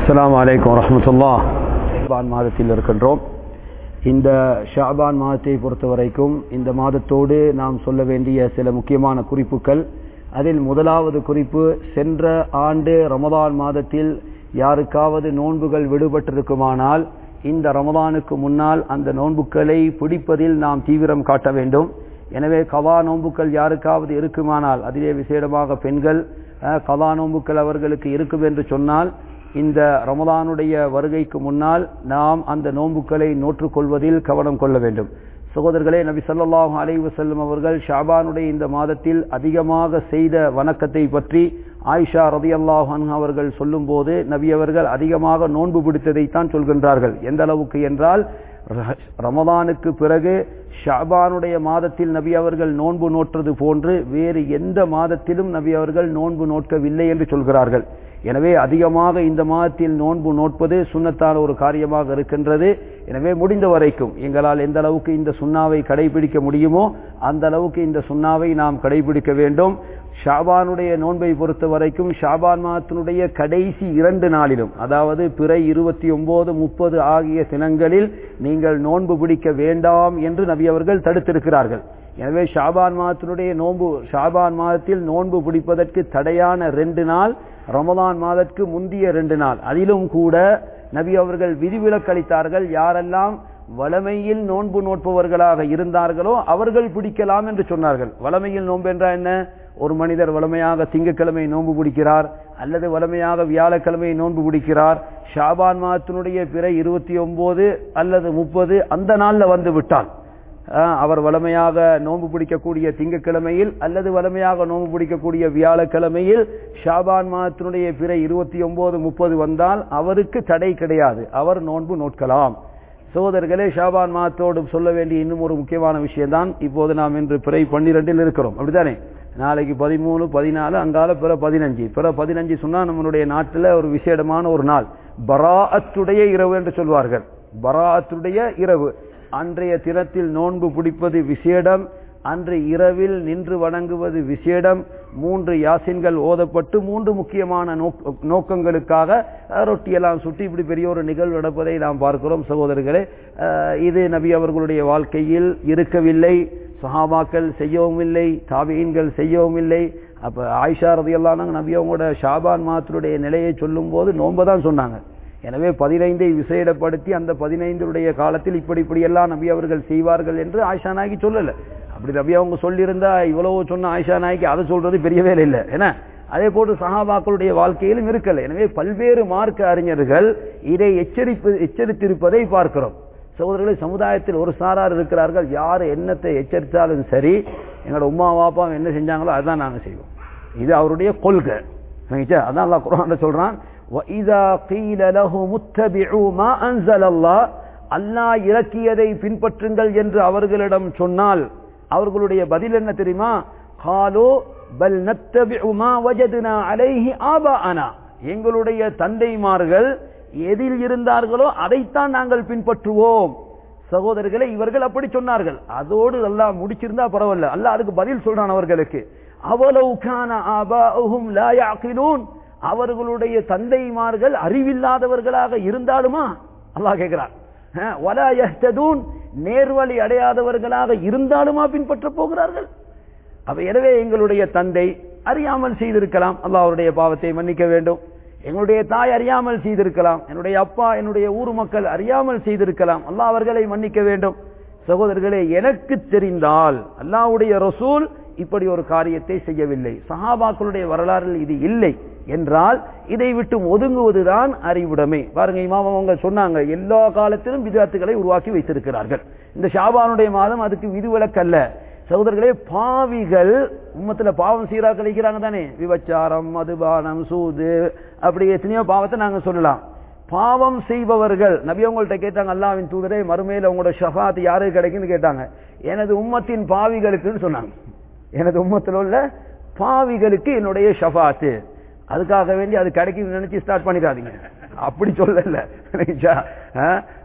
அஸ்ஸலாமு அலைக்கும் வரஹ்மத்துல்லாஹ் ஷாபான் மாதத்தில் இருக்கின்றோம் இந்த ஷாபான் மாதத்தை பொறுத்த வரைக்கும் இந்த மாதத்தோடு நாம் சொல்ல வேண்டிய சில முக்கியமான குறிப்புகள் அதில் முதலாவது குறிப்பு சென்ற ஆண்டு ரமதான் மாதத்தில் யாருக்காவது நோன்புகள் விடுபட்டிருக்குமானால் இந்த ரமதானுக்கு முன்னால் அந்த நோன்புகளை பிடிப்பதில் நாம் தீவிரம் காட்ட வேண்டும் எனவே கவா நோன்புக்கள் யாருக்காவது இருக்குமானால் அதிலே விசேடமாக பெண்கள் அஹ், கவா நோன்புக்கள் அவர்களுக்கு இருக்கும் என்று சொன்னால் இந்த ரமதானுடைய வருகைக்கு முன்னால் நாம் அந்த நோன்புக்களை நோற்றுக்கொள்வதில் கவனம் கொள்ள வேண்டும் சகோதரர்களே நபி ஸல்லல்லாஹு அலைஹி வஸல்லம் அவர்கள் ஷாபானுடைய இந்த மாதத்தில் அதிகமாக செய்த வணக்கத்தை பற்றி ஆயிஷா ரதியல்லாஹு அன்ஹா அவர்கள் சொல்லும்போது நபி அவர்கள் அதிகமாக நோன்பு பிடித்ததைத்தான் சொல்கின்றார்கள் எந்த அளவுக்கு என்றால் ர- ரமதானுக்கு பிறகு ஷாபானுடைய மாதத்தில் நபி அவர்கள் நோன்பு நோற்றது போன்று வேறு எந்த மாதத்திலும் நபி அவர்கள் நோன்பு நோட்கவில்லை என்று சொல்கிறார்கள் எனவே அதிகமாக இந்த மாதத்தில் நோன்பு நோட்பது சுண்ணத்தான ஒரு காரியமாக இருக்கின்றது எனவே முடிந்த வரைக்கும் எங்களால் எந்த அளவுக்கு இந்த சுண்ணாவை கடைபிடிக்க முடியுமோ அந்த அளவுக்கு இந்த சுண்ணாவை நாம் கடைபிடிக்க வேண்டும் ஷாபானுடைய நோன்பை பொறுத்த வரைக்கும் ஷாபான் மாதத்தினுடைய கடைசி இரண்டு நாளிலும் அதாவது பிறை இருபத்தி ஒன்பது முப்பது ஆகிய தினங்களில் நீங்கள் நோன்பு பிடிக்க வேண்டாம் என்று நபி அவர்கள் தடுத்திருக்கிறார்கள் எனவே ஷாபான் மாதத்தினுடைய நோன்பு ஷாபான் மாதத்தில் நோன்பு பிடிப்பதற்கு தடையான ரெண்டு நாள் ரமதான் மாதத்துக்கு முந்திய ரெண்டு நாள் அதிலும் கூட நபி அவர்கள் விதிவிலக்களித்தார்கள் யாரெல்லாம் வளமையில் நோன்பு நோட்பவர்களாக இருந்தார்களோ அவர்கள் பிடிக்கலாம் என்று சொன்னார்கள் வளமையில் நோன்பு என்றால் என்ன ஒரு மனிதர் வளமையாக திங்கட்கிழமை நோன்பு பிடிக்கிறார் அல்லது வளமையாக வியாழக்கிழமை நோன்பு பிடிக்கிறார் ஷாபான் மாதத்தினுடைய பிற இருபத்தி ஒன்பது அல்லது முப்பது அந்த நாள்ல வந்து விட்டால் ஆஹ், அவர் வளமையாக நோன்பு பிடிக்கக்கூடிய திங்கட்கிழமையில் அல்லது வளமையாக நோன்பு பிடிக்கக்கூடிய வியாழக்கிழமையில் ஷாபான் மாதத்தினுடைய பிற இருபத்தி ஒன்பது முப்பது வந்தால் அவருக்கு தடை கிடையாது அவர் நோன்பு நோட்கலாம் சகோதரர்களே ஷாபான் மாதத்தோடு சொல்ல வேண்டிய இன்னும் ஒரு முக்கியமான விஷயம்தான் இப்போது நாம் இன்று பிறை பன்னிரெண்டில் இருக்கிறோம் அப்படித்தானே நாளைக்கு பதிமூணு பதினாலு அங்கால பிற பதினஞ்சு பிற பதினஞ்சு சொன்னா நம்மளுடைய நாட்டில் ஒரு விசேடமான ஒரு நாள் பராஅத்துடைய இரவு என்று சொல்வார்கள் பராஅத்துடைய இரவு அன்றைய தினத்தில் நோன்பு பிடிப்பது விசேடம் அன்று இரவில் நின்று வணங்குவது விசேடம் மூன்று யாசின்கள் ஓதப்பட்டு மூன்று முக்கியமான நோக்க- நோக்கங்களுக்காக அஹ், ரொட்டியெல்லாம் சுட்டி இப்படி பெரிய ஒரு நிகழ்வு நடப்பதை நாம் பார்க்கிறோம் சகோதரர்களே அஹ், இது நபி அவர்களுடைய வாழ்க்கையில் இருக்கவில்லை சஹாபாக்கள் செய்யவும் இல்லை தாபியன்கள் செய்யவும் இல்லை அப்ப ஆயிஷா ரதியெல்லாம் நபி அவங்களோட ஷாபான் மாத்தினுடைய நிலையை சொல்லும் போது நோன்பை தான் சொன்னாங்க எனவே பதினைந்தை விசேடப்படுத்தி அந்த பதினைந்துடைய காலத்தில் இப்படி இப்படியெல்லாம் நபி அவர்கள் செய்வார்கள் என்று ஆயிஷா நாய்க்கு சொல்லல அப்படி நபி அவங்க சொல்லியிருந்தா இவ்வளவு சொன்ன ஆயிஷா நாய்க்கு அதை சொல்றது பெரிய வேலை இல்லை என்ன அதே போன்று சஹாபாக்களுடைய வாழ்க்கையிலும் இருக்கல எனவே பல்வேறு மார்க்க அறிஞர்கள் இதை எச்சரிப்பு எச்சரித்திருப்பதை பார்க்கிறோம் சகோதரர்களே சமுதாயத்தில் ஒரு சாரார் இருக்கிறார்கள் யார் என்னத்தை எச்சரித்தாலும் சரி எங்களோட உமா வாப்பா என்ன செஞ்சாங்களோ அதுதான் நாங்க செய்வோம் இது அவருடைய கொள்கை சரிங்களா? அதான் அல்லாஹ் குர்ஆன்ல சொல்றான் وَإِذَا قِيلَ لَهُمُ اتَّبِعُوا مَا أَنزَلَ اللَّهُ அல்லாஹ் இறக்கியதை பின்பற்றுங்கள் என்று அவர்களிடம் சொன்னால் அவர்களுடைய பதில் என்ன தெரியுமா قالوا بل نتبع ما وجدنا عليه آباءنا எங்களுடைய தந்தைமார்கள் எதில் இருந்தார்களோ அதைத்தான் நாங்கள் பின்பற்றுவோம் சகோதரர்களே இவர்கள் அப்படி சொன்னார்கள் அதோடு அல்லாஹ் முடிச்சிருந்தா பரவாயில்ல அல்லாஹ் அதுக்கு பதில் சொல்றான் அவர்களுக்கு அவலவு கான ஆபாஉஹும் லா யாக்கிலூன் அவர்களுடைய தந்தைமார்கள் அறிவில்லாதவர்களாக இருந்தாலுமா அல்லாஹ் கேட்கிறான் அஹ், வலா யஹ்ததூன் நேர்வழி அடையாதவர்களாக இருந்தாலுமா பின்பற்ற போகிறார்கள் அப்ப எனவே எங்களுடைய தந்தை அறியாமல் செய்திருக்கலாம் அல்லாஹ் அவருடைய பாவத்தை மன்னிக்க வேண்டும் எங்களுடைய தாய் அறியாமல் செய்திருக்கலாம் என்னுடைய அப்பா என்னுடைய ஊர் மக்கள் அறியாமல் செய்திருக்கலாம் அல்லாஹ் அவர்களை மன்னிக்க வேண்டும் சகோதரர்களே எனக்கு தெரிந்தால் அல்லாஹ்வுடைய ரசூல் இப்படி ஒரு காரியத்தை செய்யவில்லை சஹாபாக்களுடைய வரலாறில் இது இல்லை என்றால் இதை விட்டு ஒதுங்குவதுதான் அறிவுடைமை பாருங்க இமாம் அவங்க சொன்னாங்க எல்லா காலத்திலும் விதத்துகளை உருவாக்கி வைத்திருக்கிறார்கள் இந்த ஷாபானுடைய மாதம் அதுக்கு விதிவிலக்கல்ல சகோதரர்களே பாவிகள் உம்மத்துல பாவம் சீரா கழிக்கிறாங்க தானே விபச்சாரம் மதுபானம் சூது அப்படி எத்தனையோ பாவத்தை நாங்க சொல்லலாம் பாவம் செய்பவர்கள் நபி அவங்கள்ட்ட கேட்டாங்க அல்லாவின் தூதரே மறுமையில உங்களோட ஷஃபாத் யாருக்கு கிடைக்குன்னு கேட்டாங்க எனது உம்மத்தின் பாவிகளுக்குன்னு சொன்னாங்க எனது உம்மத்தில் உள்ள பாவிகளுக்கு என்னுடைய ஷஃபாத்து அதுக்காக வேண்டி அது கிடைக்கும் நினைச்சு ஸ்டார்ட் பண்ணிடாதீங்க அப்படி சொல்லல சரிங்களா? ஆ?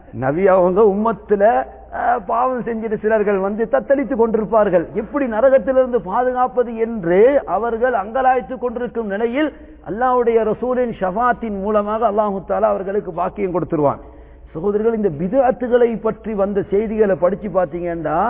நபி அவங்க உம்மத்துல அஹ், பாவம் செஞ்சிட்டு சிலர்கள் வந்து தத்தளித்துக் கொண்டிருப்பார்கள் எப்படி நரகத்திலிருந்து பாதுகாப்பது என்று அவர்கள் அங்கலாய்த்துக் கொண்டிருக்கும் நிலையில் அல்லாஹ்வுடைய ரசூலின் ஷஃபாத்தின் மூலமாக அல்லாஹு தாலா அவர்களுக்கு பாக்கியம் கொடுத்துருவான் சகோதரர்கள் இந்த பிதஅத்துகளை பற்றி வந்த செய்திகளை படிச்சு பாத்தீங்கன்னா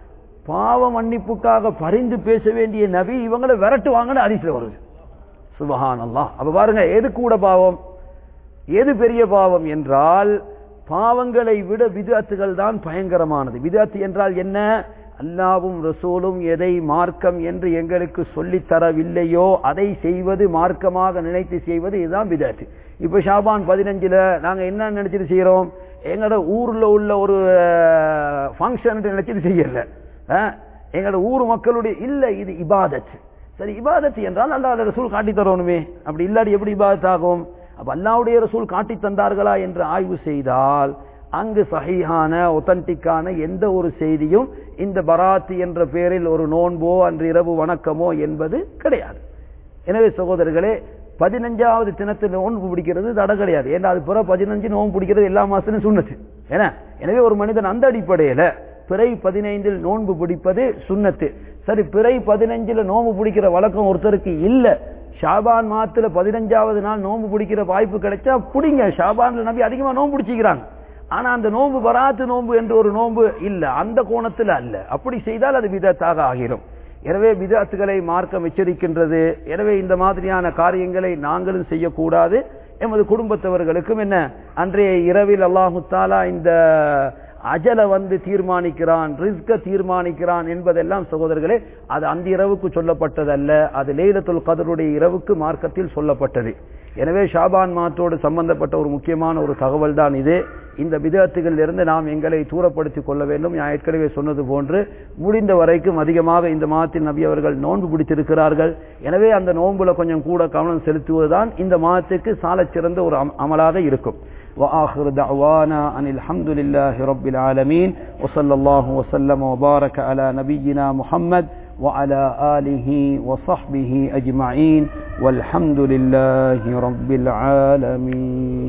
பாவ மன்னிப்புக்காக பரிந்து பேச வேண்டிய நபி இவங்களை விரட்டுவாங்கன்னு அரிசில வருது சுபஹான் அல்லாஹ் அப்ப பாருங்க எது கூட பாவம் எது பெரிய பாவம் என்றால் பாவங்களை விட விதத்துகள் தான் பயங்கரமானது விதத்து என்றால் என்ன அல்லாவும் ரசூலும் எதை மார்க்கம் என்று எங்களுக்கு சொல்லித் தரவில்லையோ அதை செய்வது மார்க்கமாக நினைத்து செய்வது இதுதான் விதத்து இப்ப ஷாபான் பதினஞ்சுல நாங்க என்ன நினைச்சிட்டு செய்யறோம் எங்களோட ஊர்ல உள்ள ஒரு ஃபங்க்ஷன் நினைச்சிட்டு செய்யல அஹ், எங்களோட ஊர் மக்களுடைய இல்ல இது இபாதத் சரி இபாதத் என்றால் அல்லாஹ் ரசூல் காட்டி தரணுமே அப்படி இல்லாட்டி எப்படி இபாதத் ஆகும் அப்ப அல்லாவுடைய ரசூல் காட்டி தந்தார்களா என்று ஆய்வு செய்தால் அங்கு சஹீஹான ஒத்தன்டிக்கான எந்த ஒரு செய்தியும் இந்த பராத்து என்ற பெயரில் ஒரு நோன்போ அன்று இரவு வணக்கமோ என்பது கிடையாது எனவே சகோதரர்களே பதினஞ்சாவது தினத்தில் நோன்பு பிடிக்கிறது தடை கிடையாது ஏன்னா அது பிற பதினஞ்சு நோன்பு பிடிக்கிறது எல்லா மாசத்திலும் சுண்ணத்து ஏன்னா எனவே ஒரு மனிதன் அந்த அடிப்படையில பிறை பதினைந்தில் நோன்பு பிடிப்பது சுண்ணத்து சரி பிறை பதினஞ்சுல நோன்பு பிடிக்கிற வழக்கம் ஒருத்தருக்கு இல்ல ஷாபான் மாத்துல பதினஞ்சாவது நாள் நோன்பு பிடிக்கிற வாய்ப்பு கிடைச்சா பிடிங்க ஷாபான்ல நம்பி அதிகமா நோன்பு பிடிச்சிக்கிறாங்க ஆனா அந்த நோன்பு வராத்து நோன்பு என்று ஒரு நோன்பு இல்ல அந்த கோணத்துல அல்ல அப்படி செய்தால் அது விதத்தாக ஆகிரும் எனவே விதத்துகளை மார்க்கம் எச்சரிக்கின்றது எனவே இந்த மாதிரியான காரியங்களை நாங்களும் செய்யக்கூடாது எமது குடும்பத்தவர்களுக்கும் என்ன அன்றைய இரவில் அல்லாஹு தாலா இந்த அஜல வந்து தீர்மானிக்கிறான் ரிஸ்க தீர்மானிக்கிறான் என்பதெல்லாம் சகோதரர்களே அது அந்த இரவுக்கு சொல்லப்பட்டதல்ல அது லைலத்துல் கதருடைய இரவுக்கு மார்க்கத்தில் சொல்லப்பட்டது எனவே ஷாபான் மாத்தோடு சம்பந்தப்பட்ட ஒரு முக்கியமான ஒரு தகவல் தான் இது இந்த விதத்துகளில் இருந்து நாம் எங்களை தூரப்படுத்திக் கொள்ள வேண்டும் நான் ஏற்கனவே சொன்னது போன்று முடிந்த வரைக்கும் அதிகமாக இந்த மாதத்தில் நபி அவர்கள் நோன்பு பிடித்திருக்கிறார்கள் எனவே அந்த நோன்புல கொஞ்சம் கூட கவனம் செலுத்துவதுதான் இந்த மாதத்துக்கு சாலச் சிறந்த ஒரு அம- அமலாக இருக்கும் وآخر دعوانا أن الحمد لله رب العالمين وصلى الله وسلم وبارك على نبينا محمد وعلى آله وصحبه أجمعين والحمد لله رب العالمين